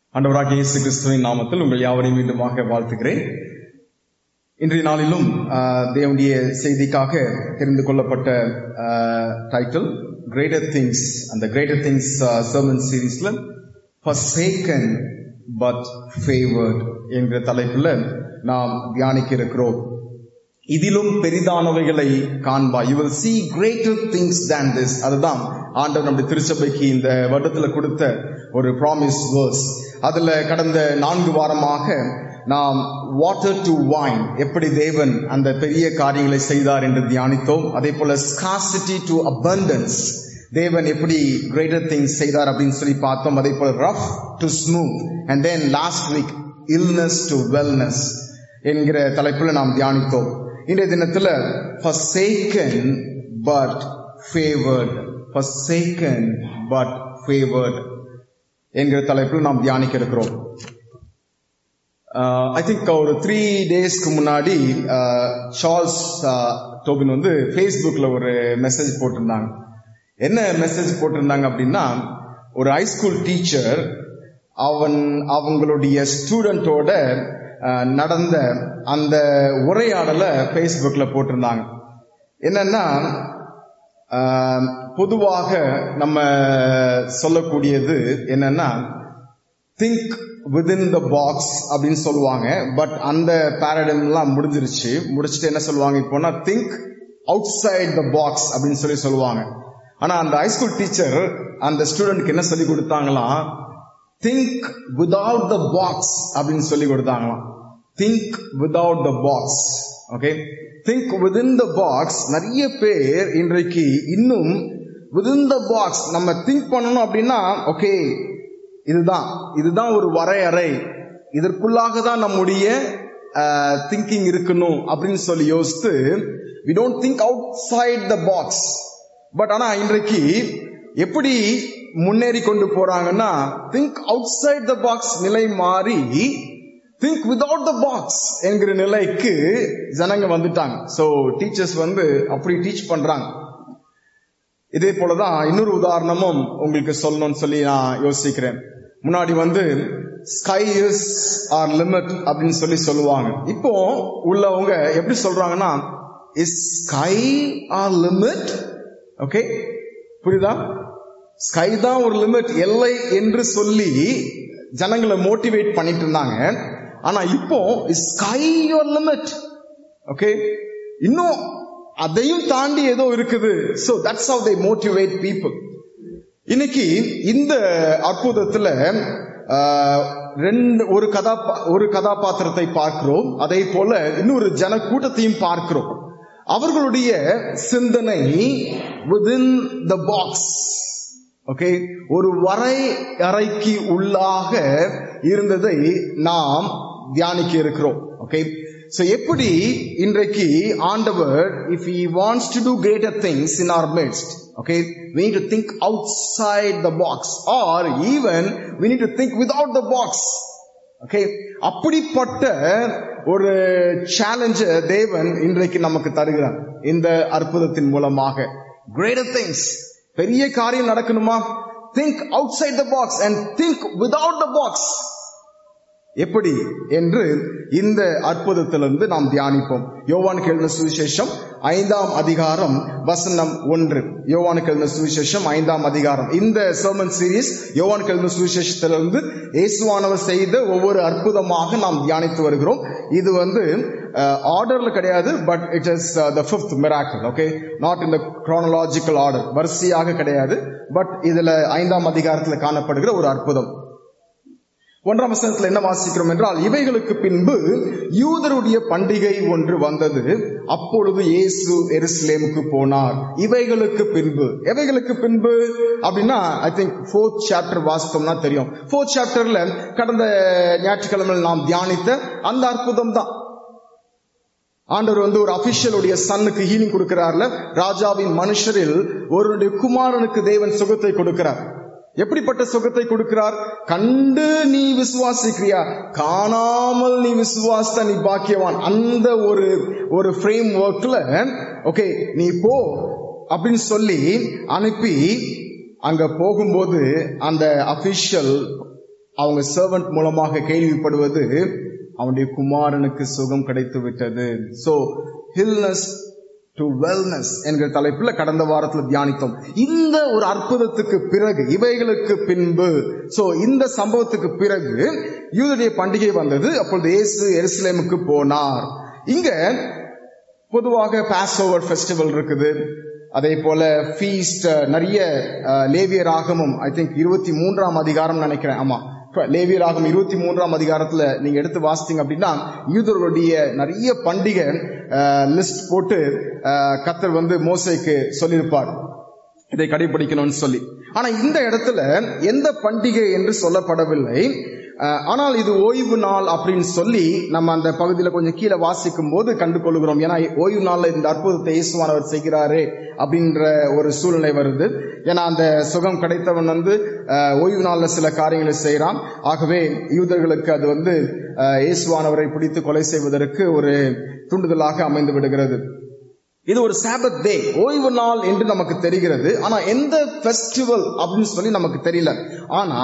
ஆண்டவராகிய இயேசு கிறிஸ்துவின் நாமத்தில் உங்கள் யாவரையும் மீண்டுமாக வாழ்த்துகிறேன் இன்றைய நாளிலும் ஆஹ், தேவனுடைய செய்திக்காக தெரிந்து கொள்ளப்பட்ட டைட்டில் கிரேட்டர் திங்ஸ் அந்த கிரேட்டர் திங்ஸ் சர்மன் சீரீஸ்ல forsaken பட் favored என்கிற தலைப்புல நாம் தியானிக்க இருக்கிறோம் இதிலும் பெரிதானவைகளை காண்பா you will see greater things than this அதுதான் ஆண்டவர் நம்முடைய திருச்சபைக்கு இந்த வருடத்துல கொடுத்த ஒரு ப்ராமிஸ் வேர்ஸ் அதுல கடந்த நான்கு வாரமாக நாம் வாட்டர் டு wine எப்படி தேவன் அந்த பெரிய காரியங்களை செய்தார் என்று தியானித்தோம் அதே போல scarcity டு abundance தேவன் எப்படி கிரேட்டர் திங்ஸ் செய்தார் அப்படின்னு சொல்லி பார்த்தோம் அதே போல rough to smooth and then last week illness to wellness என்கிற தலைப்புல நாம் தியானித்தோம் இன்றைய தினத்துல forsaken but favored forsaken but favored என்கிற தலைப்பில் நாம் தியானிக்க இருக்கிறோம் ஐ திங்க் ஒரு த்ரீ டேஸ்க்கு முன்னாடி சார்ல்ஸ் டோபின் வந்து ஃபேஸ்புக்கில் ஒரு மெசேஜ் போட்டிருந்தாங்க என்ன மெசேஜ் போட்டிருந்தாங்க அப்படின்னா ஒரு ஹைஸ்கூல் டீச்சர் அவன் அவங்களுடைய ஸ்டூடெண்டோட நடந்த அந்த உரையாடலை ஃபேஸ்புக்கில் போட்டிருந்தாங்க என்னன்னா ஆஹ், பொதுவாக நம்ம சொல்லக்கூடியது என்னன்னா திங்க் விதின் த பாக்ஸ் அப்படின்னு சொல்லுவாங்க பட் அந்த பேரடம் எல்லாம் முடிஞ்சிருச்சு முடிச்சுட்டு என்ன சொல்லுவாங்க இப்போனா think outside the box அப்படின்னு சொல்லி சொல்லுவாங்க ஆனா அந்த ஹைஸ்கூல் டீச்சர் அந்த ஸ்டூடெண்ட்க்கு என்ன சொல்லி கொடுத்தாங்களாம் திங்க் விதவுட் த பாக்ஸ் அப்படின்னு சொல்லி கொடுத்தாங்களாம் think without the box okay think within the box நிறைய பேர் இன்றைக்கு இன்னும் விதின் த பாக்ஸ் நம்ம திங்க் பண்ணணும் அப்படின்னா ஓகே இதுதான் இதுதான் ஒரு வரையறை இதற்குள்ளாக தான் நம்முடைய திங்கிங் இருக்கணும் அப்படின்னு சொல்லி யோசித்து we don't think outside the box but ஆனா இன்றைக்கு எப்படி முன்னேறி கொண்டு போறாங்கன்னா think outside the box நிலை மாறி திங்க் விதவுட் த பாக்ஸ் என்கிற நிலைக்கு ஜனங்க வந்துட்டாங்க சோ டீச்சர்ஸ் வந்து அப்படி டீச் பண்றாங்க இதே போலதான் இன்னொரு உதாரணமும் உங்களுக்கு சொல்லணும்னு சொல்லி நான் யோசிக்கிறேன் முன்னாடி வந்து ஸ்கை இஸ் ஆர் லிமிட் அப்படின்னு சொல்லி சொல்லுவாங்க இப்போ உள்ளவங்க எப்படி சொல்றாங்கன்னா is sky are limit okay புரியுதா ஸ்கை தான் ஒரு லிமிட் எல்லை என்று சொல்லி ஜனங்களை மோட்டிவேட் பண்ணிட்டு இருந்தாங்க ஆனா இப்போ ஸ்கை யுவர் லிமிட் ஓகே இன்னும் அதையும் தாண்டி ஏதோ இருக்குது so that's how they motivate people இன்னைக்கு இந்த அற்புதத்துல ஆஹ், ரெண்டு ஒரு கதா ஒரு கதாபாத்திரத்தை பார்க்கிறோம் அதே போல இன்னொரு ஜன கூட்டத்தையும் பார்க்கிறோம் அவர்களுடைய சிந்தனை within the பாக்ஸ் ஓகே ஒரு வரை அறைக்கு உள்ளாக இருந்ததை நாம் தியானிக்க இருக்கிறோம் ஓகே சோ எப்படி இன்றைக்கு ஆண்டவர் if he wants to do greater things in our midst okay we need to think outside the box or even we need to think without the box okay அப்படிப்பட்ட ஒரு சேலஞ்ச தேவன் இன்றைக்கு நமக்கு தருகிறார் இந்த அற்புதத்தின் மூலமாக கிரேட்டர் திங்ஸ் பெரிய காரியம் நடக்கணுமா think outside the box and think without the box எப்படி என்று இந்த அற்புதத்திலிருந்து நாம் தியானிப்போம் யோவான் எழுதின சுவிசேஷம் ஐந்தாம் அதிகாரம் வசனம் ஒன்று யோவான் எழுதின சுவிசேஷம் ஐந்தாம் அதிகாரம் இந்த சர்மன் சீரீஸ் யோவான் எழுதின சுவிசேஷத்திலிருந்து இயேசுவானவர் செய்த ஒவ்வொரு அற்புதமாக நாம் தியானித்து வருகிறோம் இது வந்து ஆர்டர்ல கிடையாது but it is the fifth miracle okay not in the chronological order வரிசையாக கிடையாது பட் இதுல ஐந்தாம் அதிகாரத்தில் காணப்படுகிற ஒரு அற்புதம் ஒன்றாம் வசனத்தில் என்ன வாசிக்கிறோம் என்றால் இவைகளுக்கு பின்பு யூதருடைய பண்டிகை ஒன்று வந்தது அப்பொழுது இயேசு எருசலேமுக்கு போனார் இவைகளுக்கு பின்பு எவைகளுக்கு பின்பு அப்படின்னா ஐ திங்க் ஃபோர்த் சாப்டர் வாசித்தோம்னா தெரியும் ஃபோர்த் சாப்டர்ல கடந்த ஞாயிற்றுக்கிழமையில் நாம் தியானித்த அந்த அற்புதம் தான் ஆண்டவர் வந்து ஒரு அபிஷியலுடைய சன்னுக்கு ஹீலிங் கொடுக்கிறார்ல ராஜாவின் மனுஷரில் ஒருவருடைய குமாரனுக்கு தேவன் சுகத்தை கொடுக்கிறார் எப்படிப்பட்ட சுகத்தை கொடுக்கிறார் கண்டு நீ விசுவாசிக்கிறியா காணாமல் நீ விசுவாசித்த நீ பாக்கியவான் அந்த ஒரு ஒரு ஃப்ரேம் ஒர்க்ல ஓகே நீ போ அப்படின்னு சொல்லி அனுப்பி அங்க போகும்போது அந்த அபிஷியல் அவங்க சர்வன்ட் மூலமாக கேள்விப்படுவது அவனுடைய குமாரனுக்கு சுகம் கிடைத்து விட்டது சோ ஹில்னஸ் டு வெல்னஸ் என்கிற தலைப்புல கடந்த வாரத்துல தியானித்தோம் இந்த ஒரு அற்புதத்துக்கு பிறகு இவைகளுக்கு பின்பு சோ இந்த சம்பவத்துக்கு பிறகு யூதருடைய பண்டிகை வந்தது அப்பொழுது இயேசு எருசலேமுக்கு போனார் இங்க பொதுவாக பாஸ் ஓவர் ஃபெஸ்டிவல் இருக்குது அதே போல ஃபீஸ்ட் நிறைய அஹ், லேவியர் ஆகமும் ஐ திங்க் இருபத்தி மூன்றாம் அதிகாரம் நினைக்கிறேன் ஆமா லேவியர் ஆகம் இருபத்தி மூன்றாம் அதிகாரத்துல நீங்க எடுத்து வாசித்தீங்க அப்படின்னா யூதர்களுடைய நிறைய பண்டிகை லிஸ்ட் போட்டு அஹ், கர்த்தர் வந்து மோசைக்கு சொல்லியிருப்பார் இதை கடைபிடிக்கணும்னு சொல்லி ஆனா இந்த இடத்துல எந்த பண்டிகை என்று சொல்லப்படவில்லை அஹ், ஆனால் இது ஓய்வு நாள் அப்படின்னு சொல்லி நம்ம அந்த பகுதியில கொஞ்சம் கீழே வாசிக்கும் போது கண்டு கொள்கிறோம் ஏன்னா ஓய்வு நாள்ல இந்த அற்புதத்தை இயேசுவானவர் செய்கிறாரே அப்படின்ற ஒரு சூழ்நிலை வருது ஏன்னா அந்த சுகம் கிடைத்தவன் வந்து அஹ், ஓய்வு நாள்ல சில காரியங்களை செய்கிறான் ஆகவே யூதர்களுக்கு அது வந்து அஹ், இயேசுவானவரை பிடித்து கொலை செய்வதற்கு ஒரு தூண்டுதலாக அமைந்து விடுகிறது இது ஒரு சாபத் டே ஓய்வு நாள் என்று நமக்கு தெரிகிறது ஆனா எந்த ஃபெஸ்டிவல் அப்படின்னு சொல்லி நமக்கு தெரியல ஆனா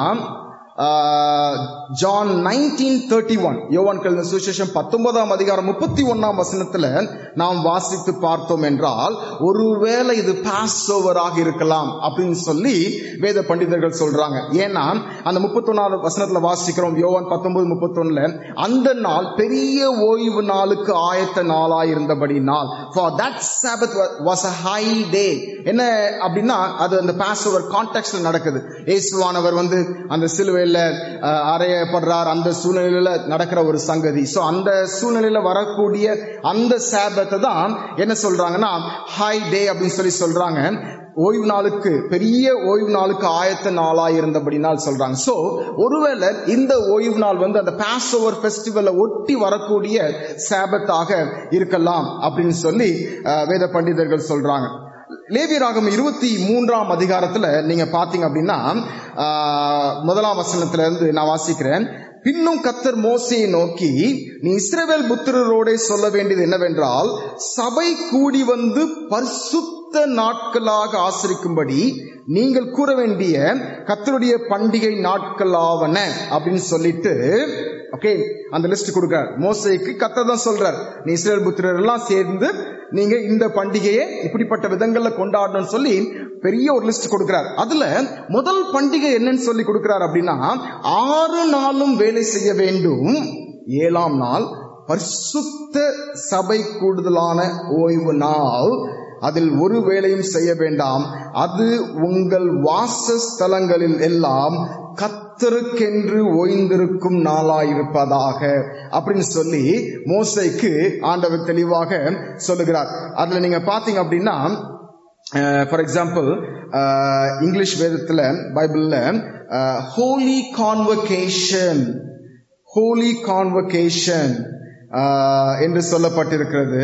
ஜான் நைன்டீன் தேர்ட்டி ஒன் யோவான் கழுந்த சுவிசேஷம் பத்தொன்பதாம் அதிகாரம் முப்பத்தி ஒன்னாம் வசனத்துல நாம் வாசித்து பார்த்தோம் என்றால் ஒருவேளை இது பாஸ் ஓவராக இருக்கலாம் அப்படின்னு சொல்லி வேத பண்டிதர்கள் சொல்றாங்க ஏன்னா அந்த முப்பத்தொன்னாவது வசனத்துல வாசிக்கிறோம் யோவான் பத்தொன்பது முப்பத்தொன்னுல அந்த நாள் பெரிய ஓய்வு நாளுக்கு ஆயத்த நாளாய் இருந்தபடி நாள் for that sabbath was a high day என்ன அப்படின்னா அது அந்த பாஸ் ஓவர் கான்டெக்ட்ல நடக்குது இயேசுவானவர் வந்து அந்த சிலுவையில அஹ், அறையப்படுறார் அந்த சூழ்நிலையில நடக்கிற ஒரு சங்கதி சோ அந்த சூழ்நிலையில வரக்கூடிய அந்த சாபத்தை தான் என்ன சொல்றாங்கன்னா ஹை டே அப்படின்னு சொல்லி சொல்றாங்க ஓய்வு நாளுக்கு பெரிய ஓய்வு நாளுக்கு ஆயத்த நாளா இருந்தபடினால் சொல்றாங்க சோ ஒருவேளை இந்த ஓய்வு நாள் வந்து அந்த பாஸ் ஓவர் ஃபெஸ்டிவலை ஒட்டி வரக்கூடிய சாபத்தாக இருக்கலாம் அப்படின்னு சொல்லி அஹ், வேத பண்டிதர்கள் சொல்றாங்க லேவியராகம் இருபத்தி மூன்றாம் அதிகாரத்துல நீங்க பாத்தீங்க அப்படின்னா ஆஹ், முதலாம் வசனத்துல இருந்து நான் வாசிக்கிறேன் பின்னும் கத்தர் மோசையை நோக்கி நீ இஸ்ரவேல் புத்திரரோடே சொல்ல வேண்டியது என்னவென்றால் சபை கூடி வந்து பரிசுத்த நாட்களாக ஆசரிக்கும்படி நீங்கள் கூற வேண்டிய கத்தருடைய பண்டிகை நாட்களாவன அப்படின்னு சொல்லிட்டு ஓகே அந்த லிஸ்ட் கொடுக்கிறார் மோசைக்கு கத்தர் தான் சொல்றார் நீ இஸ்ரேல் புத்திரர் எல்லாம் சேர்ந்து நீங்க இந்த பண்டிகையை இப்படிப்பட்ட விதங்கள்ல கொண்டாடணும்னு சொல்லி பெரிய ஒரு லிஸ்ட் கொடுக்கிறார் அதுல முதல் பண்டிகை என்னன்னு சொல்லி கொடுக்கிறார் அப்படின்னா ஆறு நாளும் வேலை செய்ய வேண்டும் ஏழாம் நாள் பரிசுத்த சபை கூடுதலான ஓய்வு நாள் அதில் ஒரு வேலையும் செய்ய வேண்டாம் அது உங்கள் வாசஸ்தலங்களில் எல்லாம் கத்தருக்கென்று ஓய்ந்திருக்கும் நாளாயிருப்பதாக அப்படின்னு சொல்லி மோசைக்கு ஆண்டவர் தெளிவாக சொல்லுகிறார் அதுல நீங்க பாத்தீங்க அப்படின்னா ஃபார் எக்ஸாம்பிள் இங்கிலீஷ் வேதத்துல பைபிள்ல ஹோலி கான்வகேஷன் ஹோலி கான்வகேஷன் என்று சொல்லப்பட்டிருக்கிறது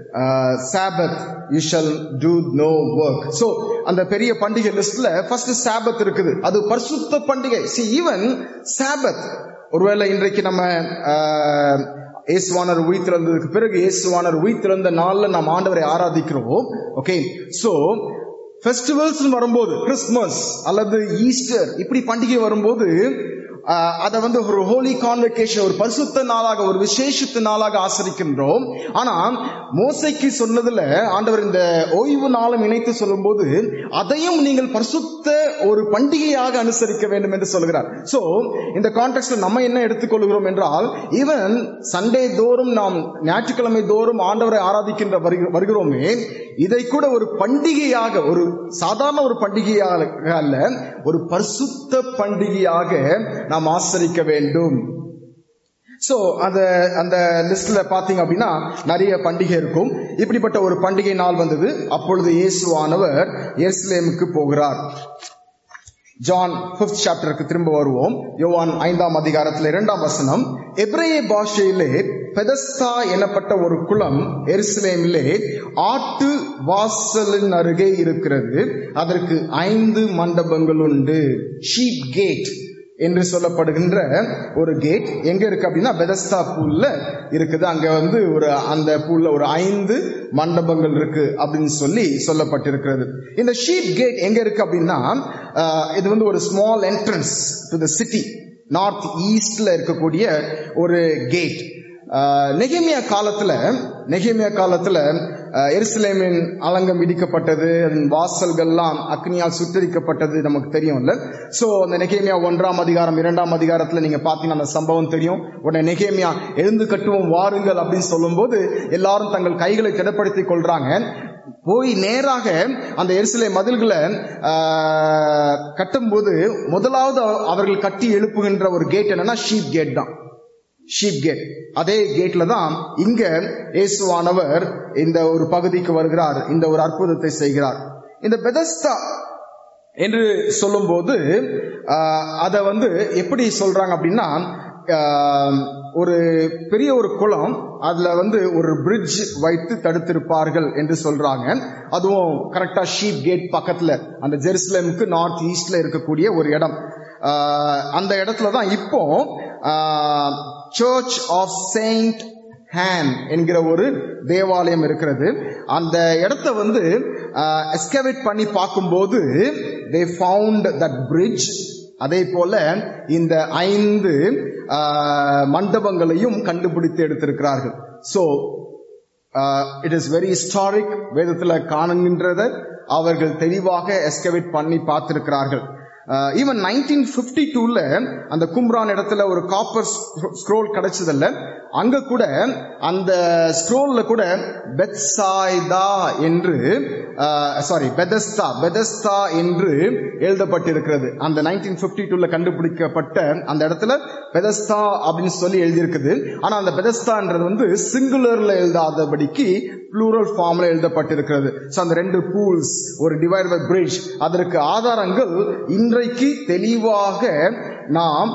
sabbath you shall do no work so அந்த பெரிய பண்டிகை லிஸ்ட்ல ஃபர்ஸ்ட் சாபத் இருக்குது அது பரிசுத்த பண்டிகை சி ஈவன் சாபத் ஒருவேளை இன்றைக்கு நம்ம ஆஹ், இயேசுவானர் உயிர்த்திறந்ததுக்கு பிறகு இயேசுவானர் உயிர்த்திறந்த நாள்ல நாம் ஆண்டவரை ஆராதிக்கிறோம் ஓகே சோ ஃபெஸ்டிவல்ஸ் வரும்போது கிறிஸ்துமஸ் அல்லது ஈஸ்டர் இப்படி பண்டிகை வரும்போது ஆஹ், அதை வந்து ஒரு ஹோலி கான்வெகேஷன் ஒரு பரிசுத்த நாளாக ஒரு விசேஷித்த நாளாக ஆசரிக்கின்றோம் ஆனா மோசைக்கு சொன்னதுல ஆண்டவர் இந்த ஓய்வு நாளும் இணைத்து சொல்லும்போது அதையும் நீங்கள் பரிசுத்த ஒரு பண்டிகையாக அனுசரிக்க வேண்டும் என்று சொல்கிறார் சோ இந்த கான்டெக்ட்ல நம்ம என்ன எடுத்துக்கொள்கிறோம் என்றால் ஈவன் சண்டே தோறும் நாம் ஞாயிற்றுக்கிழமை தோறும் ஆண்டவரை ஆராதிக்கின்ற வருக- வருகிறோமே இதை கூட ஒரு பண்டிகையாக ஒரு சாதாரண ஒரு பண்டிகையாக அல்ல ஒரு பரிசுத்த பண்டிகையாக நாம் ஆசரிக்க வேண்டும் சோ அந்த அந்த லிஸ்ட்ல பாத்தீங்க அப்படின்னா நிறைய பண்டிகை இருக்கும் இப்படிப்பட்ட ஒரு பண்டிகை நாள் வந்தது அப்பொழுது இயேசுவானவர் எருசலேமுக்கு போகிறார் ஜான் பிப்த் சாப்டருக்கு திரும்ப வருவோம் யோவான் ஐந்தாம் அதிகாரத்தில் இரண்டாம் வசனம் எப்ரேய பாஷையிலே பெதஸ்தா எனப்பட்ட ஒரு குளம் எருசலேமிலே ஆட்டு வாசலின் அருகே இருக்கிறது அதற்கு ஐந்து மண்டபங்கள் உண்டு ஷீப் கேட் என்று சொல்லப்படுகின்ற ஒரு கேட் எங்க இருக்கு அப்படின்னா பெதஸ்தா பூல்ல இருக்குது அங்க வந்து ஒரு அந்த பூல்ல ஒரு ஐந்து மண்டபங்கள் இருக்கு அப்படின்னு சொல்லி சொல்லப்பட்டிருக்கிறது இந்த ஷீப் கேட் எங்க இருக்கு அப்படின்னா ஆஹ், இது வந்து ஒரு small entrance to the city north ஈஸ்ட்ல இருக்கக்கூடிய ஒரு கேட் நெகேமியா காலத்துல நெகேமியா காலத்துல அஹ், எருசலேமின் அலங்கம் இடிக்கப்பட்டது அதன் வாசல்கள்லாம் அக்னியால் சுட்டரிக்கப்பட்டது நமக்கு தெரியும்ல சோ அந்த நெகேமியா ஒன்றாம் அதிகாரம் இரண்டாம் அதிகாரத்துல நீங்க பாத்தீங்கன்னா அந்த சம்பவம் தெரியும் உடனே நெகேமியா எழுந்து கட்டுவோம் வாருங்கள் அப்படின்னு சொல்லும்போது எல்லாரும் தங்கள் கைகளை திடப்படுத்திக் கொள்றாங்க போய் நேராக அந்த எருசலே மதில்களை ஆஹ், கட்டும்போது முதலாவது அவர்கள் கட்டி எழுப்புகின்ற ஒரு கேட் என்னன்னா ஷீப் கேட் தான் ஷீப் கேட் அதே கேட்ல தான் இங்க இயேசுவானவர் இந்த ஒரு பகுதிக்கு வருகிறார் இந்த ஒரு அற்புதத்தை செய்கிறார் இந்த பெதஸ்தா என்று சொல்லும்போது அதை வந்து எப்படி சொல்றாங்க அப்படின்னா ஆஹ், ஒரு பெரிய ஒரு குளம் அதுல வந்து ஒரு பிரிட்ஜ் வைத்து தடுத்திருப்பார்கள் என்று சொல்றாங்க அதுவும் கரெக்டா ஷீப் கேட் பக்கத்துல அந்த ஜெருசலேமுக்கு நார்த் ஈஸ்ட்ல இருக்கக்கூடிய ஒரு இடம் ஆஹ், அந்த இடத்துல தான் இப்போ சர்ச் ஆஃப் செயின்ட் ஹேன் என்கிற ஒரு தேவாலயம் இருக்கிறது அந்த இடத்த வந்து எஸ்கவேட் பண்ணி பார்க்கும்போது தே ஃபவுண்ட் தட் பிரிட்ஜ் அதே போல இந்த ஐந்து ஆஹ், மண்டபங்களையும் கண்டுபிடித்து எடுத்திருக்கிறார்கள் so it is very historic வேதத்துல காணுகின்றத அவர்கள் தெளிவாக எஸ்கவேட் பண்ணி பார்த்திருக்கிறார்கள் ஈவன் நைன்டீன் பிப்டி டூல அந்த கும்ரான் இடத்துல ஒரு காப்பர் ஸ்க்ரோல் கிடைச்சதில்ல அங்க கூட அந்த ஸ்க்ரோல்ல கூட பெத்சாய்தா என்று சாரி பெதஸ்தா பெதஸ்தா என்று எழுதப்பட்டிருக்கிறது அந்த நைன்டீன் பிப்டி டூல கண்டுபிடிக்கப்பட்ட அந்த இடத்துல பெதஸ்தா அப்படின்னு சொல்லி எழுதியிருக்குது ஆனா அந்த பெதஸ்தான்றது வந்து சிங்குலர்ல எழுதாதபடிக்கு ப்ளூரல் ஃபார்ம்ல எழுதப்பட்டிருக்கிறது ஸோ அந்த ரெண்டு பூல்ஸ் ஒரு டிவைட் பை பிரிட்ஜ் அதற்கு ஆதாரங்கள் இன்றைக்கு தெளிவாக நாம்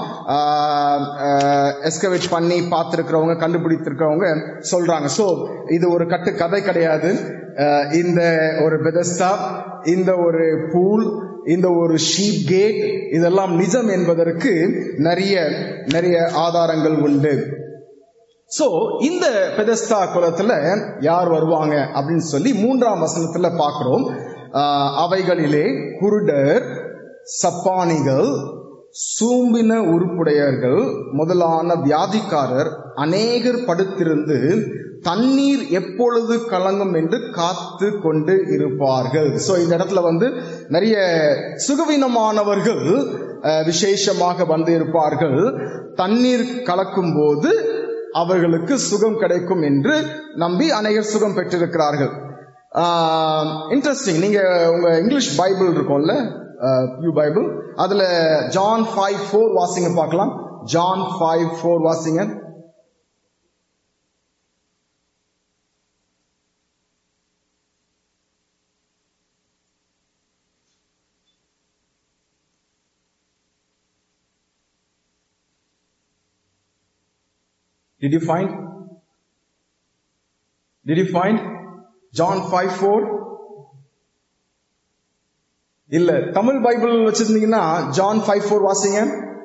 எஸ்கவேட் பண்ணி பார்த்திருக்கிறவங்க கண்டுபிடித்திருக்கிறவங்க சொல்றாங்க ஸோ இது ஒரு கட்டு கதை கிடையாது ஆஹ் இந்த ஒரு பெதஸ்தா இந்த ஒரு பூல் இந்த ஒரு ஷீப் கேட் இதெல்லாம் நிஜம் என்பதற்கு நிறைய நிறைய ஆதாரங்கள் உண்டு சோ இந்த பெதஸ்தா குலத்துல யார் வருவாங்க அப்படின்னு சொல்லி மூன்றாம் வசனத்துல பார்க்கிறோம் ஆஹ் அவைகளிலே குருடர் சப்பானிகள் சூம்பின உருப்புடையர்கள் முதலான வியாதிக்காரர் அநேகர் படுத்திருந்து தண்ணீர் எப்பொழுது கலங்கும் என்று காத்து கொண்டு இருப்பார்கள் சோ இந்த இடத்துல வந்து நிறைய சுகவீனமானவர்கள் அஹ், விசேஷமாக வந்து இருப்பார்கள் தண்ணீர் கலக்கும் போது அவர்களுக்கு சுகம் கிடைக்கும் என்று நம்பி அநேகர் சுகம் பெற்றிருக்கிறார்கள் இன்ட்ரெஸ்டிங் நீங்க உங்க இங்கிலீஷ் பைபிள் இருக்கும்ல யூ பைபிள் அதுல ஜான் ஃபைவ் ஃபோர் வாசிங்க பார்க்கலாம் ஜான் ஃபைவ் ஃபோர் வாசிங்க Did you find? Did you find? John 5 4? இல்ல தமிழ் பைபிள் வச்சிருந்தீங்கன்னா ஜான் ஃபைவ் ஃபோர் வாசிங்க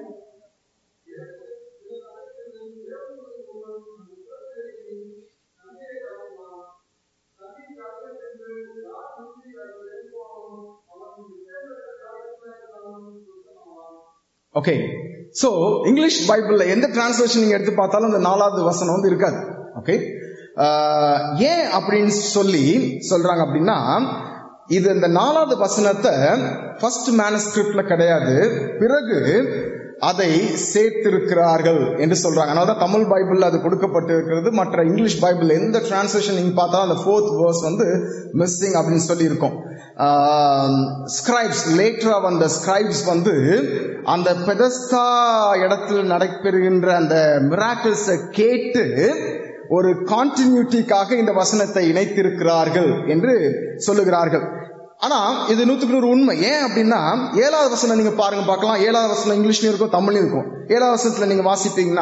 ஓகே சோ இங்கிலீஷ் பைபிள்ல எந்த டிரான்ஸ்லேஷன் நீங்க எடுத்து பார்த்தாலும் அந்த நாலாவது வசனம் வந்து இருக்காது ஓகே ஏன் அப்படின்னு சொல்லி சொல்றாங்க அப்படின்னா இது இந்த நாலாவது வசனத்தை ஃபர்ஸ்ட் மேனஸ்கிரிப்ட்ல கிடையாது பிறகு அதை சேர்த்திருக்கிறார்கள் என்று சொல்றாங்க அதனால தான் தமிழ் பைபிள் அது கொடுக்கப்பட்டிருக்கிறது மற்ற இங்கிலீஷ் பைபிள் எந்த டிரான்ஸ்லேஷன் நீங்க பார்த்தாலும் அந்த ஃபோர்த் வேர்ஸ் வந்து மிஸ்ஸிங் அப்படின்னு சொல்லி இருக்கும் ஸ்கிரைப்ஸ் லேட்டரா வந்த ஸ்கிரைப்ஸ் வந்து அந்த பெதஸ்தா இடத்துல நடைபெறுகின்ற அந்த மிராக்கிள்ஸை கேட்டு ஒரு கான்டினியூட்டிக்காக இந்த வசனத்தை இணைத்திருக்கிறார்கள் என்று சொல்லுகிறார்கள் ஆனா இது நூத்துக்கு நூறு உண்மை ஏன் அப்படின்னா ஏழாவது வசனம் நீங்க பாருங்க பார்க்கலாம் ஏழாவது வசனம் இங்கிலீஷ்லயும் இருக்கும் தமிழ்லயும் இருக்கும் ஏழாவது வசனத்துல நீங்க வாசிப்பீங்கன்னா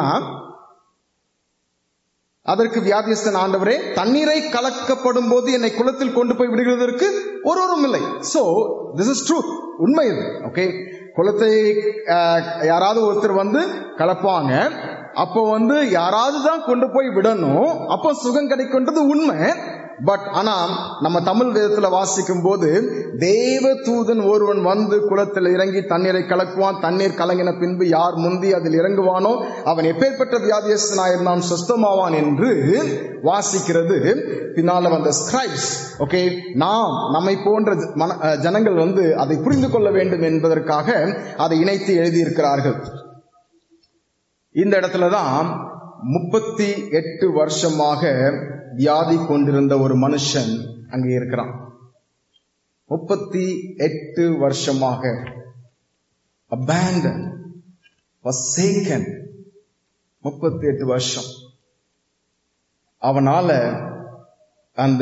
அதற்கு வியாதியஸ்தன் ஆண்டவரே தண்ணீரை கலக்கப்படும் போது என்னை குளத்தில் கொண்டு போய் விடுகிறதற்கு ஒருவரும் இல்லை சோ திஸ் இஸ் ட்ரூத் உண்மை இது ஓகே குளத்தை அஹ், யாராவது ஒருத்தர் வந்து கலப்பாங்க அப்போ வந்து யாராவது தான் கொண்டு போய் விடணும் அப்போ சுகம் கிடைக்கும்ன்றது உண்மை பட் ஆனா நம்ம தமிழ் வேதத்துல வாசிக்கும் போது தேவ தூதன் ஒருவன் வந்து குளத்தில் இறங்கி தண்ணீரை கலக்குவான் தண்ணீர் கலங்கின பின்பு யார் முந்தி அதில் இறங்குவானோ அவன் எப்பேற்பட்ட வியாதியஸ்தனாயிருந்தான் சுஸ்தமாவான் என்று வாசிக்கிறது பின்னால வந்த ஸ்கிரைப்ஸ் ஓகே நாம் நம்மை போன்ற ஜ- மன- அஹ் ஜனங்கள் வந்து அதை புரிந்து கொள்ள வேண்டும் என்பதற்காக அதை இணைத்து எழுதியிருக்கிறார்கள் இந்த இடத்துல தான் முப்பத்தி எட்டு வருஷமாக வியாதி கொண்டிருந்த ஒரு மனுஷன் அங்கே இருக்கிறான் முப்பத்தி எட்டு வருஷமாக abandoned forsaken முப்பத்தி எட்டு வருஷம் அவனால அந்த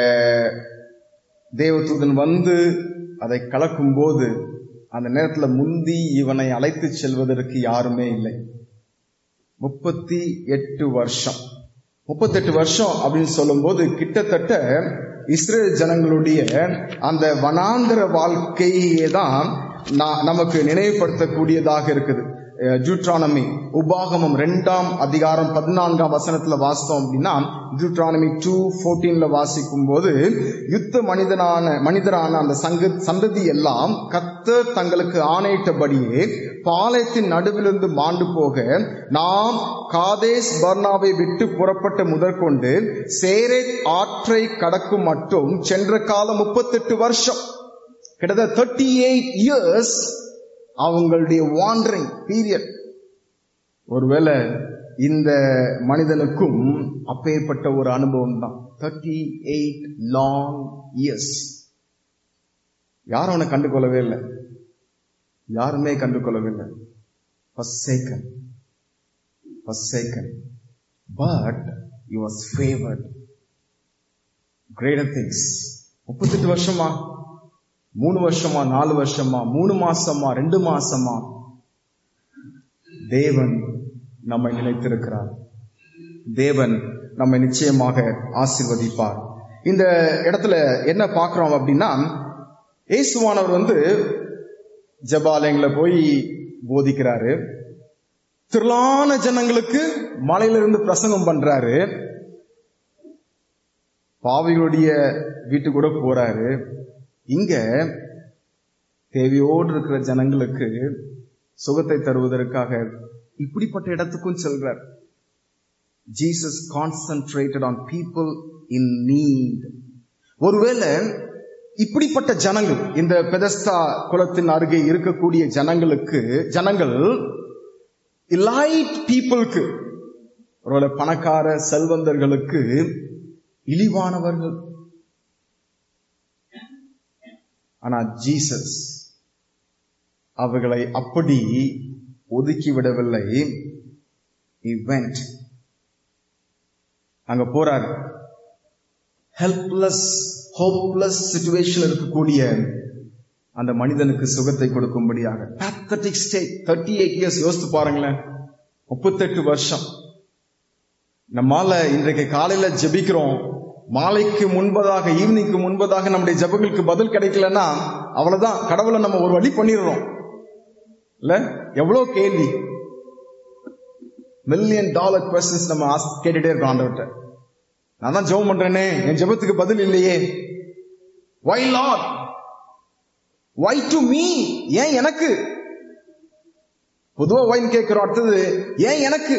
தேவதூதன் வந்து அதை கலக்கும் போது அந்த நேரத்துல முந்தி இவனை அழைத்து செல்வதற்கு யாருமே இல்லை முப்பத்தி எட்டு வருஷம் முப்பத்தெட்டு வருஷம் அப்படின்னு சொல்லும்போது கிட்டத்தட்ட இஸ்ரேல் ஜனங்களுடைய அந்த வனாந்தர வாழ்க்கையே தான் நா- நமக்கு நினைவுபடுத்தக்கூடியதாக இருக்குது ஜூட்ரானமி உபாகமம் ரெண்டாம் அதிகாரம் பதினான்காம் வசனத்துல வாசித்தோம் அப்படின்னா ஜூட்ரானமி டூ போர்டீன்ல வாசிக்கும் போது யுத்த மனிதனான மனிதரான அந்த சங்க சந்ததி எல்லாம் கத்தர் தங்களுக்கு ஆணையிட்டபடியே பாளையத்தின் நடுவிலிருந்து மாண்டு போக நாம் காதேஸ் பர்னாவை விட்டு புறப்பட்ட முதற்கொண்டு சேரேத் ஆற்றை கடக்கும் மட்டும் சென்ற காலம் முப்பத்தெட்டு வருஷம் கிட்டத்தட்ட தேர்ட்டி எயிட் இயர்ஸ் அவங்களுடைய வாண்டரிங் பீரியட் ஒருவேளை இந்த மனிதனுக்கும் அப்பேற்பட்ட ஒரு அனுபவம் தான் தேர்ட்டி எயிட் லாங் இயர்ஸ் யாரும் அவனை கண்டுகொள்ளவே இல்லை யாருமே கண்டுகொள்ளவில்லை forsaken forsaken but he was favored greater things முப்பத்தெட்டு வருஷமா மூணு வருஷமா நாலு வருஷமா மூணு மாசமா ரெண்டு மாசமா தேவன் நம்மை நினைத்திருக்கிறார் தேவன் நம்மை நிச்சயமாக ஆசீர்வதிப்பார் இந்த இடத்துல என்ன பார்க்கிறோம் அப்படின்னா இயேசுவானவர் வந்து ஜபாலயங்களை போய் போதிக்கிறாரு திரளான ஜனங்களுக்கு மலையிலிருந்து பிரசங்கம் பண்றாரு பாவிகளுடைய வீட்டு கூட போறாரு இங்க தேவையோடு இருக்கிற ஜனங்களுக்கு சுகத்தை தருவதற்காக இப்படிப்பட்ட இடத்துக்கும் செல்றார் Jesus concentrated on people in need ஒருவேளை இப்படிப்பட்ட ஜனங்கள் இந்த பெதஸ்தா குலத்தின் அருகே இருக்கக்கூடிய ஜனங்களுக்கு ஜனங்கள் இலைட் பீப்புளுக்கு ஒருவேளை பணக்கார செல்வந்தர்களுக்கு இழிவானவர்கள் ஆனா ஜீசஸ் அவர்களை அப்படி ஒதுக்கி விடவில்லை He went. அங்க போறார் ஹெல்ப்லெஸ் ஹோப்லெஸ் சுச்சுவேஷன் இருக்கக்கூடிய அந்த மனிதனுக்கு சுகத்தை கொடுக்கும்படியாக pathetic state thirty eight years யோசித்து பாருங்களேன் முப்பத்தெட்டு வருஷம் நம்மால இன்றைக்கு காலையில ஜெபிக்கிறோம் மாலைக்கு முன்பதாக ஈவினிங்க்கு முன்பதாக நம்முடைய ஜெபங்களுக்கு பதில் கிடைக்கலன்னா அவ்வளவுதான் கடவுளை நம்ம ஒரு வழி பண்ணிடுறோம் இல்ல எவ்வளவு கேள்வி மில்லியன் டாலர் கொஸ்டின்ஸ் நம்ம ask- கேட்டுட்டே இருக்கோம் ஆண்டவர்கிட்ட நான் தான் ஜெபம் பண்றேனே என் ஜெபத்துக்கு பதில் இல்லையே why lord why to me ஏன் எனக்கு பொதுவா ஒயின் கேட்கிறோம் அடுத்தது ஏன் எனக்கு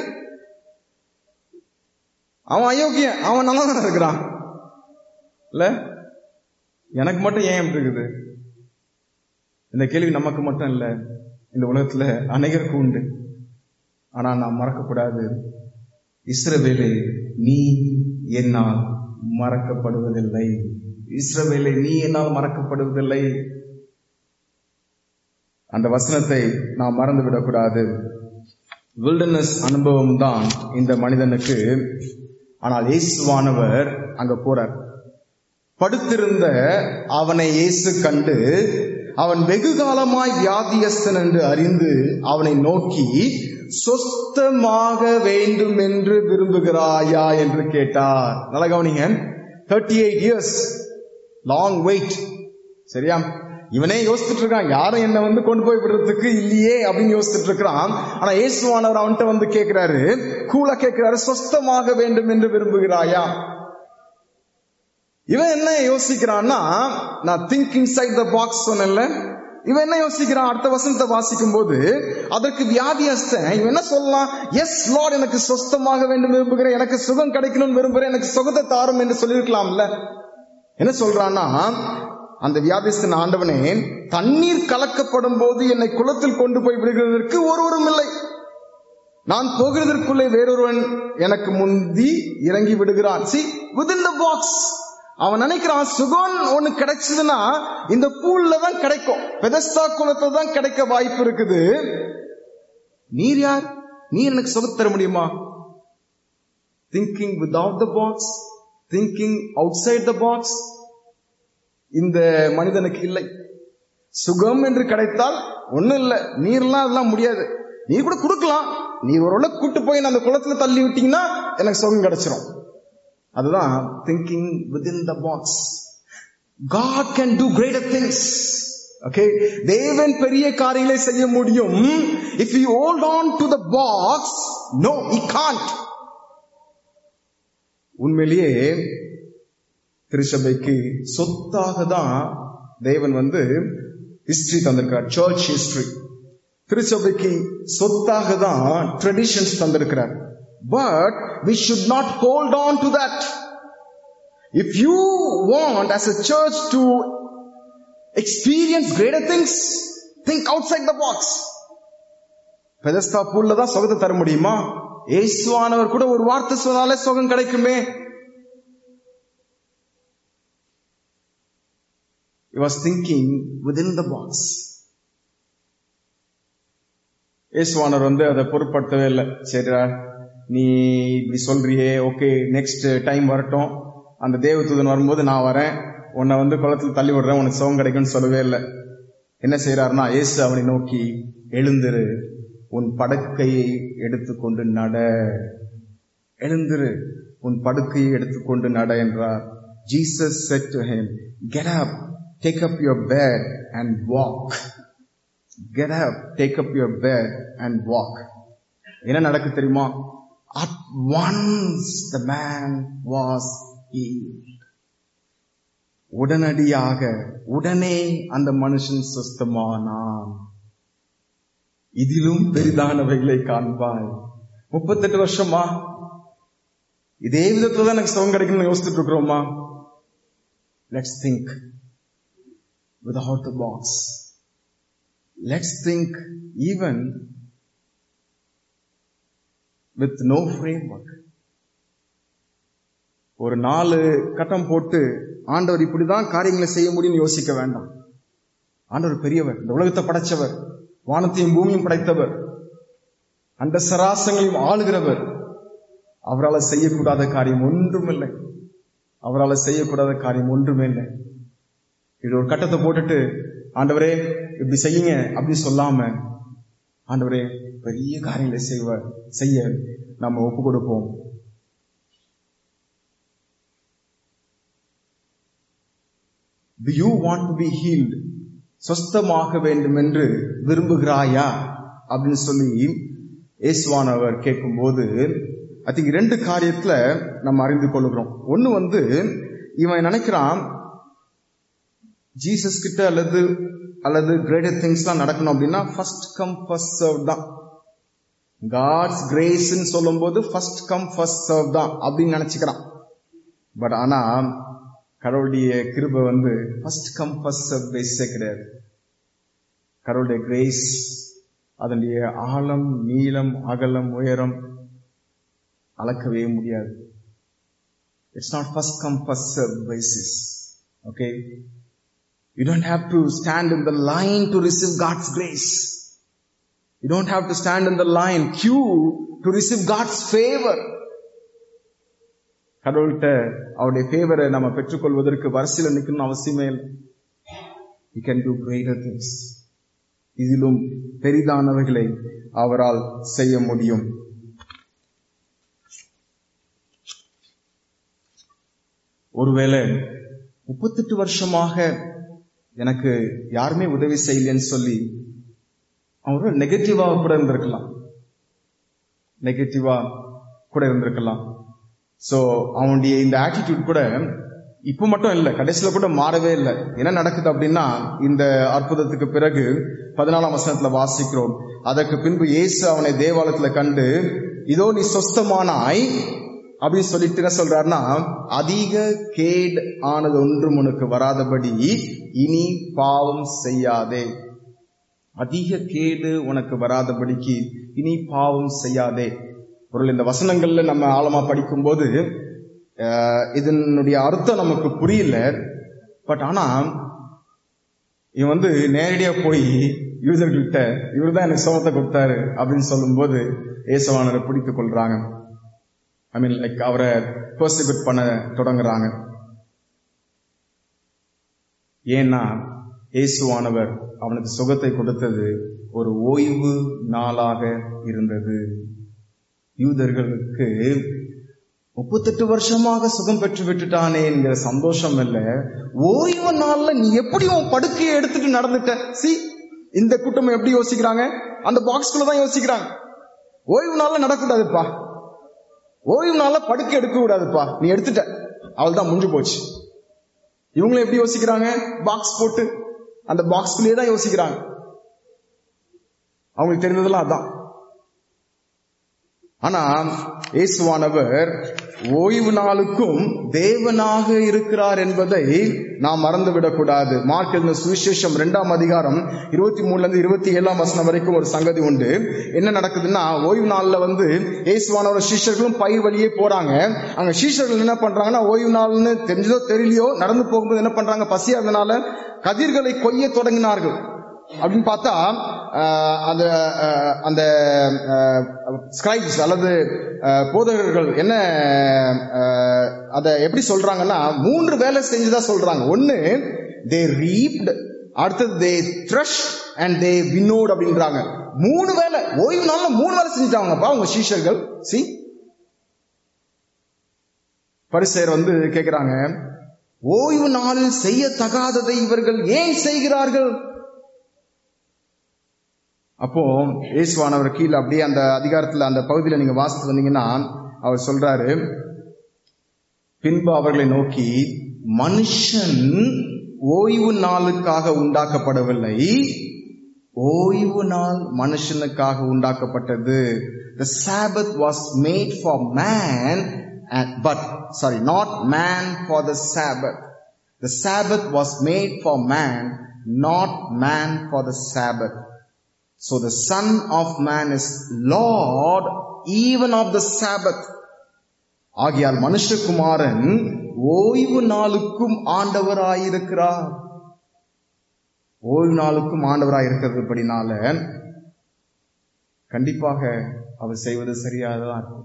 அவன் அயோக்கியன் அவன் நல்லா தான் இருக்கிறான் இல்ல எனக்கு மட்டும் ஏன் இப்படி இருக்குது இந்த கேள்வி நமக்கு மட்டும் இல்ல இந்த உலகத்துல அநேகருக்கு உண்டு ஆனா நான் மறக்கக்கூடாது இஸ்ரவேலே நீ என்னால் மறக்கப்படுவதில்லை இஸ்ரவேலே நீ என்னால் மறக்கப்படுவதில்லை அந்த வசனத்தை நாம் மறந்து விடக்கூடாது வில்டர்னஸ் அனுபவம் தான் இந்த மனிதனுக்கு ஆனால் இயேசுவானவர் அங்க போறார் படுத்திருந்த அவனை இயேசு கண்டு அவன் வெகு காலமாய் வியாதியஸ்தன் என்று அறிந்து அவனை நோக்கி சொஸ்தமாக வேண்டும் என்று விரும்புகிறாயா என்று கேட்டார் நல்ல கவனிங்க thirty eight years long wait சரியா இவனே யோசிச்சுட்டு இருக்கான் யாரும் என்ன வந்து கொண்டு போய் விடுறதுக்கு இல்லையே அப்படின்னு யோசிச்சுட்டு இருக்கிறான் ஆனா இயேசுவானவர் அவன்கிட்ட வந்து கேட்கிறாரு கூலா கேட்கிறாரு சொஸ்தமாக வேண்டும் என்று விரும்புகிறாயா இவன் என்ன யோசிக்கிறான்னா நான் திங்க் இன்சைட் த பாக்ஸ் சொன்னேன்ல இவன் என்ன யோசிக்கிறான் அடுத்த வசனத்தை வாசிக்கும் போது அதற்கு வியாதியஸ்தன் இவன் என்ன சொல்லலாம் எஸ் லார்ட் எனக்கு சொஸ்தமாக வேண்டும் விரும்புகிறேன் எனக்கு சுகம் கிடைக்கணும்னு விரும்புகிறேன் எனக்கு சுகத்தை தாரும் என்று சொல்லியிருக்கலாம்ல என்ன சொல்றான்னா அந்த வியாதிஸ்தன் ஆண்டவனே தண்ணீர் கலக்கப்படும் போது என்னை குளத்தில் கொண்டு போய் விடுகிறதற்கு ஒருவரும் இல்லை நான் போகிறதற்குள்ளே வேறொருவன் எனக்கு முந்தி இறங்கி விடுகிறான் சி விதின் த பாக்ஸ் அவன் நினைக்கிறான் சுகம் ஒண்ணு கிடைச்சதுன்னா இந்த பூல்ல தான் கிடைக்கும் பெதஸ்தா குளத்துல தான் கிடைக்க வாய்ப்பு இருக்குது நீர் யார் நீ எனக்கு சுகம் தர முடியுமா thinking without the box thinking outside the box இந்த மனிதனுக்கு இல்லை சுகம் என்று கிடைத்தால் ஒண்ணும் இல்ல நீர்லாம் அதெல்லாம் முடியாது நீர் கூட கொடுக்கலாம் நீர் ஒரு கூட்டு போய் நான் அந்த குளத்துல தள்ளி விட்டீங்கன்னா எனக்கு சுகம் கிடைச்சிரும் அதுதான் thinking within the box God can do greater things okay தேவன் பெரிய காரியங்களை செய்ய முடியும் if you hold on to the box no he can't உண்மையிலேயே திருச்சபைக்கு சொத்தாக தான் தேவன் வந்து ஹிஸ்டரி தந்திருக்கிறார் சர்ச் ஹிஸ்டரி திருச்சபைக்கு சொத்தாக தான் ட்ரெடிஷன்ஸ் தந்திருக்கிறார் but we should not hold on to that if you want as a church to experience greater things think outside the box Bethesda பூல்ல தான் சுகத்தை தர முடியுமா ஏசுவானவர் கூட ஒரு வார்த்தை சொன்னாலே சுகம் கிடைக்குமே He was thinking within the box. இயேசுவானர் வந்து அதை பொருட்படுத்தவே இல்லை சரிடா நீ இப்படி சொல்றியே ஓகே நெக்ஸ்ட் டைம் வரட்டும் அந்த தேவதூதன் வரும்போது நான் வரேன் உன்னை வந்து குளத்துல தள்ளி விடுறேன் உனக்கு சுகம் கிடைக்கும்னு சொல்லவே இல்லை என்ன செய்யறாருன்னா இயேசு அவனை நோக்கி எழுந்திரு உன் படுக்கையை எடுத்துக்கொண்டு நட எழுந்திரு உன் படுக்கையை எடுத்துக்கொண்டு நட என்றார் Jesus said to him get up take up your bed and walk get up take up your bed and walk என்ன நடக்கு தெரியுமா at once the man was healed உடனடியாக உடனே அந்த மனுஷன் சுஸ்தமானான் இதிலும் பெரிதானவைகளை காண்பாய் முப்பத்தெட்டு வருஷமா இதே விதத்துல தான் எனக்கு சுகம் கிடைக்கணும்னு யோசிச்சுட்டு இருக்கிறோமா let's think without the box. Let's think even with no framework. ஒரு நாலு கட்டம் போட்டு ஆண்டவர் இப்படிதான் காரியங்களை செய்ய முடியும்னு யோசிக்க வேண்டாம் ஆண்டவர் பெரியவர் இந்த உலகத்தை படைச்சவர் வானத்தையும் பூமியும் படைத்தவர் அந்த சராசங்களையும் ஆளுகிறவர் அவரால் செய்யக்கூடாத காரியம் ஒன்றுமில்லை அவரால் செய்யக்கூடாத காரியம் ஒன்றுமே இல்லை இது ஒரு கட்டத்தை போட்டுட்டு ஆண்டவரே இப்படி செய்யுங்க அப்படி சொல்லாம ஆண்டவரே பெரிய காரியங்களை செய்வ செய்ய நம்ம ஒப்பு கொடுப்போம் Do you want to be healed? சொஸ்தமாக வேண்டும் என்று விரும்புகிறாயா அப்படின்னு சொல்லி இயேசுவானவர் கேட்கும்போது ஐ திங்க் ரெண்டு காரியத்துல நம்ம அறிந்து கொள்கிறோம் ஒண்ணு வந்து இவன் நினைக்கிறான் ஜீசஸ் கிட்ட அல்லது அல்லது கிரேட்டர் திங்ஸ்லாம் நடக்கணும் அப்படின்னா ஃபர்ஸ்ட் கம் ஃபர்ஸ்ட் சர்வ் தான் காட்ஸ் கிரேஸ்ன்னு சொல்லும்போது ஃபர்ஸ்ட் கம் ஃபர்ஸ்ட் சர்வ் தான் அப்படின்னு நினைச்சுக்கிறான் பட் ஆனா கடவுளுடைய கிருபை வந்து ஃபர்ஸ்ட் கம் ஃபர்ஸ்ட் சர்வ் பேஸே கிடையாது கடவுளுடைய கிரேஸ் அதனுடைய ஆழம் நீளம் அகலம் உயரம் அளக்கவே முடியாது it's not first come first serve basis okay You don't have to stand in the line to receive God's grace. You don't have to stand in the line, queue to receive God's favor. கடவுள்கிட்ட அவருடைய ஃபேவரை நம்ம பெற்றுக்கொள்வதற்கு வரிசையில் நிற்கணும்னு அவசியமே இல்லை you can do greater things இதிலும் பெரிதானவைகளை அவரால் செய்ய முடியும் ஒருவேளை முப்பத்தெட்டு வருஷமாக எனக்கு யாருமே உதவி செய்யலன்னு சொல்லி அவன் நெகட்டிவா கூட இருந்திருக்கலாம் நெகட்டிவா கூட இருந்திருக்கலாம் சோ அவனுடைய இந்த ஆட்டிடியூட் கூட இப்ப மட்டும் இல்ல கடைசியில கூட மாறவே இல்லை என்ன நடக்குது அப்படின்னா இந்த அற்புதத்துக்கு பிறகு பதினாலாம் வசனத்துல வாசிக்கிறோம் அதற்கு பின்பு இயேசு அவனை தேவாலயத்துல கண்டு இதோ நீ சொஸ்தமானாய் அப்படின்னு சொல்லிட்டு என்ன சொல்றாருன்னா அதிக கேடு ஆனது ஒன்றும் உனக்கு வராதபடி இனி பாவம் செய்யாதே அதிக கேடு உனக்கு வராதபடிக்கு இனி பாவம் செய்யாதே பொருள் இந்த வசனங்கள்ல நம்ம ஆழமா படிக்கும்போது அஹ், இதனுடைய அர்த்தம் நமக்கு புரியல பட் ஆனா இவன் வந்து நேரடியா போய் யூதர்கிட்ட இவர் தான் எனக்கு சோகத்தை கொடுத்தாரு அப்படின்னு சொல்லும்போது ஏசவானரை பிடித்துக் கொள்றாங்க ஐ மீன் லைக் அவரை பர்சிபிட் பண்ண தொடங்குறாங்க ஏன்னா இயேசுவானவர் அவனுக்கு சுகத்தை கொடுத்தது ஒரு ஓய்வு நாளாக இருந்தது யூதர்களுக்கு முப்பத்தெட்டு வருஷமாக சுகம் பெற்று விட்டுட்டானே என்கிற சந்தோஷம் இல்ல ஓய்வு நாள்ல நீ எப்படி உன் படுக்கையை எடுத்துட்டு நடந்துட்ட சி இந்த கூட்டம் எப்படி யோசிக்கிறாங்க அந்த பாக்ஸ்குள்ள தான் யோசிக்கிறாங்க ஓய்வு நாள்ல நடக்கூடாதுப்பா ஓய்வு நாள்ல படுக்கை எடுக்க கூடாதுப்பா நீ எடுத்துட்ட அவள் தான் முடிஞ்சு போச்சு இவங்களும் எப்படி யோசிக்கிறாங்க பாக்ஸ் போட்டு அந்த பாக்ஸ்குள்ளேயே தான் யோசிக்கிறாங்க அவங்களுக்கு தெரிந்ததெல்லாம் அதான் ஆனா இயேசுவானவர் ஓய்வு நாளுக்கும் தேவனாக இருக்கிறார் என்பதை நாம் மறந்துவிடக் கூடாது மார்க் எழுதின சுவிசேஷம் இரண்டாம் அதிகாரம் இருபத்தி மூணுல இருந்து இருபத்தி ஏழாம் வசனம் வரைக்கும் ஒரு சங்கதி உண்டு என்ன நடக்குதுன்னா ஓய்வு நாள்ல வந்து இயேசுவானவர் சீஷர்களும் பயிர் வழியே போறாங்க அங்க சீஷர்கள் என்ன பண்றாங்கன்னா ஓய்வு நாள்னு தெரிஞ்சதோ தெரியலையோ நடந்து போகும்போது என்ன பண்றாங்க பசியா இருந்தனால கதிர்களை கொய்ய தொடங்கினார்கள் அப்படின்னு பார்த்தா ஆஹ், அந்த ஆஹ், அந்த ஸ்கிரைப்ஸ் அல்லது ஆஹ், போதகர்கள் என்ன ஆஹ், அதை எப்படி சொல்றாங்கன்னா மூன்று வேலை செஞ்சுதான் சொல்றாங்க ஒன்னு தே ரீப்ட் அடுத்தது தே த்ரஷ் அண்ட் தே வினோட் அப்படின்றாங்க மூணு வேலை ஓய்வு நாள்ல மூணு வேலை செஞ்சுட்டாங்கப்பா உங்க சீஷர்கள் சி பரிசெயர் வந்து கேக்குறாங்க ஓய்வு நாளில் செய்யத்தகாததை இவர்கள் ஏன் செய்கிறார்கள் அப்போ இயேசுவானவர் கீழே அப்படியே அந்த அதிகாரத்துல அந்த பகுதியில நீங்க வாசித்து வந்தீங்கன்னா அவர் சொல்றாரு பின்பு அவர்களை நோக்கி மனுஷன் ஓய்வு நாளுக்காக உண்டாக்கப்படவில்லை ஓய்வு நாள் மனுஷனுக்காக உண்டாக்கப்பட்டது the sabbath was made for man and, but sorry not man for the sabbath the sabbath was made for man not man for the sabbath so the son of man is lord even of the sabbath ஆகையால் மனுஷகுமாரன் ஓய்வு நாளுக்கும் ஆண்டவராயிருக்கிறார் ஓய்வு நாளுக்கும் ஆண்டவராய் இருக்கிறதுபடினால கண்டிப்பாக அவர் செய்வது சரியாதான் இருக்கும்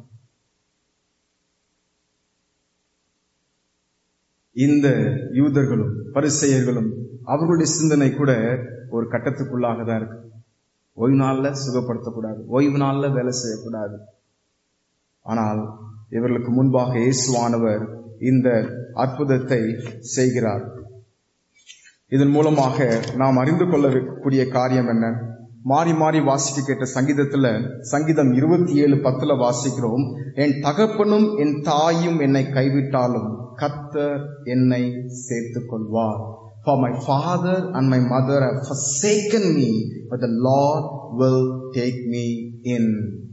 இந்த யூதர்களும் பரிசெயர்களும் அவர்களுடைய சிந்தனை கூட ஒரு கட்டத்துக்குள்ளாக தான் இருக்கு ஓய்வு நாள்ல சுகப்படுத்தக்கூடாது ஓய்வு நாள்ல வேலை செய்யக்கூடாது ஆனால் இவர்களுக்கு முன்பாக இயேசுவானவர் இந்த அற்புதத்தை செய்கிறார் இதன் மூலமாக நாம் அறிந்து கொள்ளக்கூடிய காரியம் என்ன மாறி மாறி வாசிக்க கேட்ட சங்கீதத்துல சங்கீதம் இருபத்தி ஏழு பத்துல வாசிக்கிறோம் என் தகப்பனும் என் தாயும் என்னை கைவிட்டாலும் கத்தர் என்னை சேர்த்துக் கொள்வார் For my father and my mother have forsaken me, but the Lord will take me in.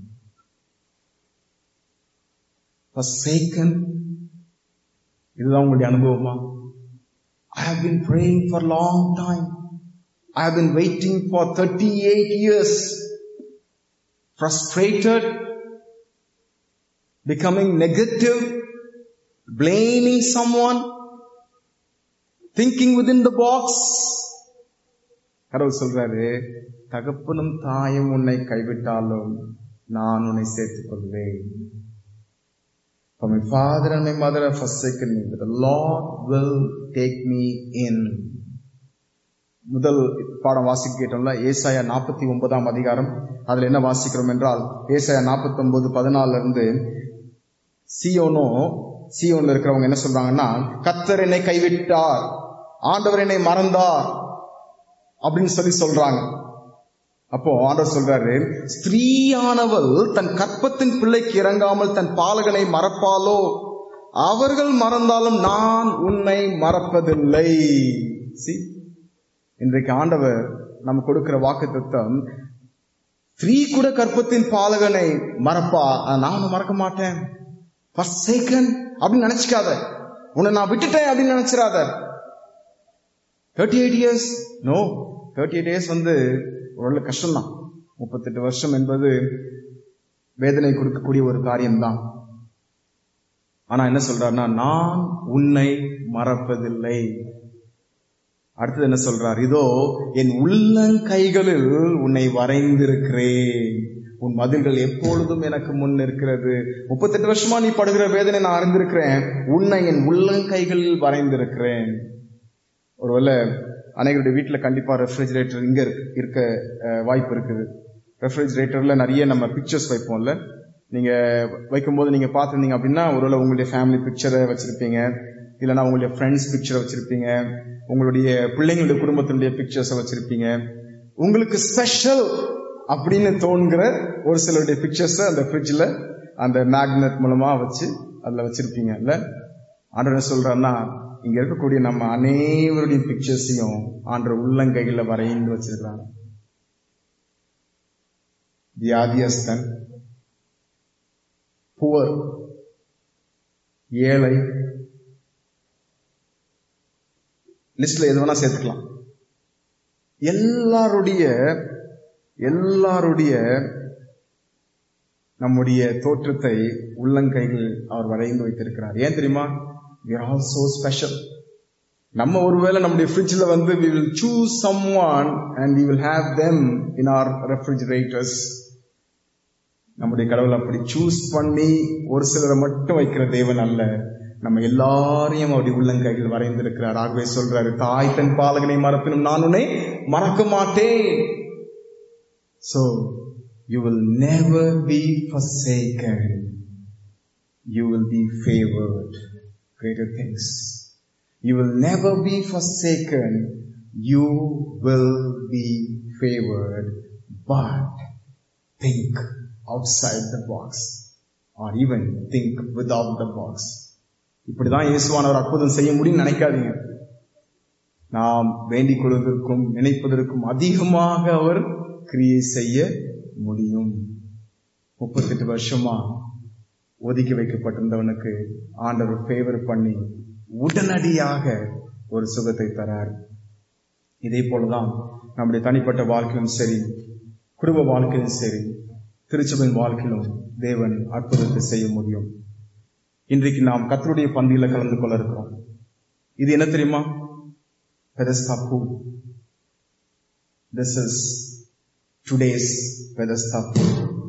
Forsaken. இதுதான் உங்களுடைய அனுபவமா I have been praying for a long time. I have been waiting for 38 years. Frustrated, becoming negative, blaming someone, thinking within the box. கடவுள் சொல்றாரு தகப்பனும் தாயும் உன்னை கைவிட்டாலும் நான் உன்னை சேர்த்துக் கொள்வேன் For my father and my mother have forsaken me, but the Lord will take me in. முதல் பாடம் வாசிக்க கேட்டோம்ல ஏசாயா நாற்பத்தி ஒன்பதாம் அதிகாரம் அதுல என்ன வாசிக்கிறோம் என்றால் ஏசாயா நாற்பத்தி ஒன்பது பதினாலுல இருந்து சியோனோ சியோன்ல இருக்கிறவங்க என்ன சொல்றாங்கன்னா கத்தர் என்னை கைவிட்டார் ஆண்டவர் என்னை மறந்தார் அப்படின்னு சொல்லி சொல்றாங்க அப்போ ஆண்டவர் சொல்றாரு ஸ்திரீயானவள் தன் கற்பத்தின் பிள்ளைக்கு இறங்காமல் தன் பாலகனை மறப்பாலோ அவர்கள் மறந்தாலும் நான் உன்னை மறப்பதில்லை See? இன்றைக்கு ஆண்டவர் நம்ம கொடுக்கிற வாக்கு தத்துவம் ஸ்ரீ கூட கற்பத்தின் பாலகனை மறப்பா ஆனா நான் உன்னை மறக்க மாட்டேன் forsaken அப்படின்னு நினைச்சுக்காத உன்னை நான் விட்டுட்டேன் அப்படின்னு நினைச்சிடாத thirty eight years no thirty eight years வந்து ஒரு கஷ்டம்தான் முப்பத்தெட்டு வருஷம் என்பது வேதனை கொடுக்கக்கூடிய ஒரு காரியம்தான் ஆனா என்ன சொல்றாருன்னா நான் உன்னை மறப்பதில்லை அடுத்தது என்ன சொல்றார் இதோ என் உள்ளங்கைகளில் உன்னை வரைந்திருக்கிறேன் உன் மதில்கள் எப்பொழுதும் எனக்கு முன் இருக்கிறது முப்பத்தெட்டு வருஷமா நீ படுகிற வேதனை நான் அறிந்திருக்கிறேன் உன்னை என் உள்ளங்கைகளில் வரைந்திருக்கிறேன் ஒருவேளை அனைவருடைய வீட்டுல கண்டிப்பா ரெஃப்ரிஜிரேட்டர் இங்க இருக்கு- இருக்க அஹ், வாய்ப்பு இருக்குது ரெஃப்ரிஜிரேட்டர்ல நிறைய நம்ம பிக்சர்ஸ் வைப்போம்ல நீங்க வைக்கும்போது நீங்க பார்த்திருந்தீங்க அப்படின்னா ஒருவேளை உங்களுடைய ஃபேமிலி பிக்சரை வச்சிருப்பீங்க இல்லைன்னா உங்களுடைய ஃப்ரெண்ட்ஸ் பிக்சரை வச்சிருப்பீங்க உங்களுடைய பிள்ளைங்களுடைய குடும்பத்தினுடைய பிக்சர்ஸை வச்சிருப்பீங்க உங்களுக்கு ஸ்பெஷல் அப்படின்னு தோணுகிற ஒரு சிலருடைய பிக்சர்ஸை அந்த ஃப்ரிட்ஜில் அந்த மேக்னெட் மூலமா வச்சு அதில் வச்சிருப்பீங்க இல்ல ஆண்டவர் என்ன சொல்றாருன்னா இங்க இருக்கக்கூடிய நம்ம அனைவருடைய பிக்சர்ஸையும் ஆண்டவர் உள்ளங்கையில வரைந்து வச்சிருக்கிறாங்க வியாதியஸ்தன் புவர் ஏழை லிஸ்ட்ல எது வேணா சேர்த்துக்கலாம் எல்லாருடைய எல்லாருடைய நம்முடைய தோற்றத்தை உள்ளங்கையில் அவர் வரைந்து வைத்திருக்கிறார் ஏன் தெரியுமா we are all so special நம்ம ஒருவேளை நம்முடைய ஃப்ரிட்ஜில் வந்து we will choose someone and we will have them in our refrigerators நம்முடைய கடவுள் அப்படி சூஸ் பண்ணி ஒரு சிலரை மட்டும் வைக்கிற தேவன் அல்ல நம்ம எல்லாரையும் அவருடைய உள்ளங்கையில் வரைந்திருக்கிறார் ஆகவே சொல்றாரு தாய் தன் பாலகனை மறப்பினும் நான் உன்னை மறக்க மாட்டேன் So, you will never be forsaken. You will be favored. Greater things. You will never be forsaken. You will be favored. But think outside the box. Or even think without the box. இப்படிதான் இயேசுவானவர் அற்புதம் செய்ய முடியும்னு நினைக்காதீங்க நாம் வேண்டிக் கொள்வதற்கும் நினைப்பதற்கும் அதிகமாக அவர் கிரியை செய்ய முடியும் முப்பத்தெட்டு வருஷமா ஒதுக்கி வைக்கப்பட்டிருந்தவனுக்கு ஆண்டவர் ஃபேவர் பண்ணி உடனடியாக ஒரு சுகத்தை தரார் இதே போலதான் நம்முடைய தனிப்பட்ட வாழ்க்கையிலும் சரி குடும்ப வாழ்க்கையிலும் சரி திருச்சபையின் வாழ்க்கையிலும் தேவன் அற்புதத்தை செய்ய முடியும் இன்றைக்கு நாம் கத்தருடைய பந்தியில கலந்து கொள்ள இருக்கிறோம் இது என்ன தெரியுமா Bethesda pool this is today's Bethesda pool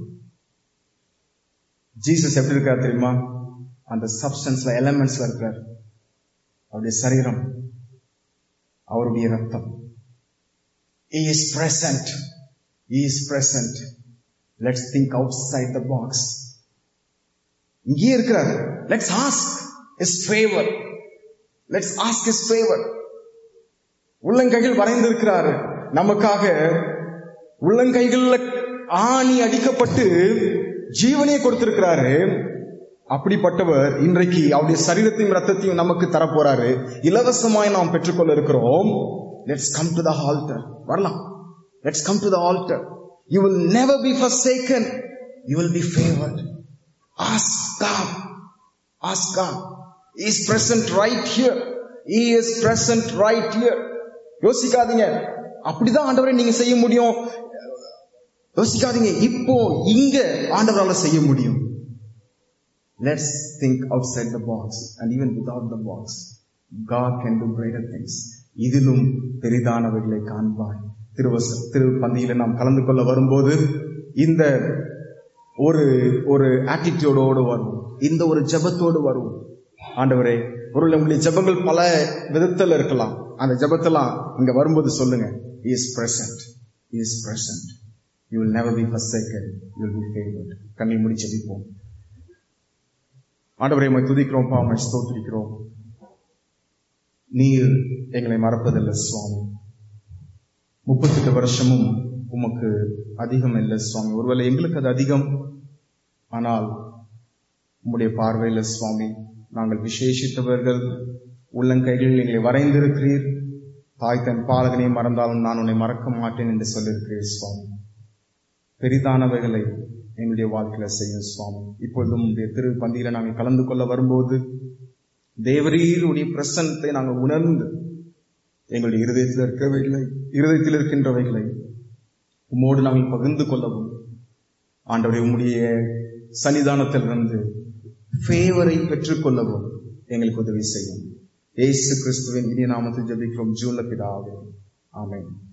Jesus எப்படி இருக்கார் தெரியுமா அந்த சப்ஸ்டன்ஸ்ல எலமெண்ட்ஸ்ல இருக்கார் அவருடைய சரீரம் அவருடைய ரத்தம் He is present. He is present. Let's think outside the box. இங்கேயே இருக்கிறார் let's ask his favour let's ask his favour உள்ளங்கையில் வரைந்திருக்கிறாரு நமக்காக உள்ளங்கைகள்ல ஆணி அடிக்கப்பட்டு ஜீவனையை கொடுத்திருக்கிறாரு அப்படிப்பட்டவர் இன்றைக்கு அவருடைய சரீரத்தையும் ரத்தத்தையும் நமக்கு தரப்போறாரு இலவசமாய் நாம் பெற்றுக்கொள்ள இருக்கிறோம் let's come to the altar வரலாம் let's come to the altar you will never be forsaken you will be favored ask God ask God he is present right here he is present right here யோசிக்காதீங்க அப்படிதான் ஆண்டவரை நீங்க செய்ய முடியும் யோசிக்காதீங்க இப்போ இங்க ஆண்டவரால செய்ய முடியும் Let's think outside the box and even without the box. God can do greater things. இதிலும் பெரிதானவைகளை காண்பாய் திருவச திரு பந்தியில நாம் கலந்து கொள்ள வரும்போது இந்த ஒரு ஒரு ஆட்டிடியூடோடு வரும் இந்த ஒரு ஜெபத்தோடு வரும் ஆண்டவரே ஒரு நம்முடைய ஜெபங்கள் பல விதத்தில் இருக்கலாம் அந்த ஜெபத்தெல்லாம் இங்க வரும்போது சொல்லுங்க his present his present you will never be forsaken you will be favored கண்ணை முடி ஜெபிப்போம் ஆண்டவரை உம்மை துதிக்கிறோம் பாமை ஸ்தோத்திரிக்கிறோம் நீர் எங்களை மறப்பதில்லை சுவாமி முப்பத்தெட்டு வருஷமும் உமக்கு அதிகம் இல்லை சுவாமி ஒருவேளை எங்களுக்கு அது அதிகம் ஆனால் உம்முடைய பார்வையில் சுவாமி நாங்கள் விசேஷித்தவர்கள் உள்ளங்கைகளில் எங்களை வரைந்திருக்கிறீர் தாய் தன் பாலகனை மறந்தாலும் நான் உன்னை மறக்க மாட்டேன் என்று சொல்லியிருக்கிறீர் சுவாமி பெரிதானவைகளை எங்களுடைய வாழ்க்கையில செய்யும் சுவாமி இப்பொழுதும் உடைய திரு பந்தியில நாங்கள் கலந்து கொள்ள வரும்போது தேவரீருடைய பிரசன்னத்தை நாங்கள் உணர்ந்து எங்களுடைய இருதயத்தில் இருக்கவில்லை இருதயத்தில் இருக்கின்றவைகளை உம்மோடு நாங்கள் பகிர்ந்து கொள்ளவும் ஆண்டவரை உம்முடைய சன்னிதானத்திலிருந்து ஃபேவரை பெற்றுக்கொள்ளவும் எங்களுக்கு உதவி செய்யும் ஏசு கிறிஸ்துவின் இனிய நாமத்தில் ஜெபிக்கிறோம் ஜூன்ல பிதாவே ஆமென்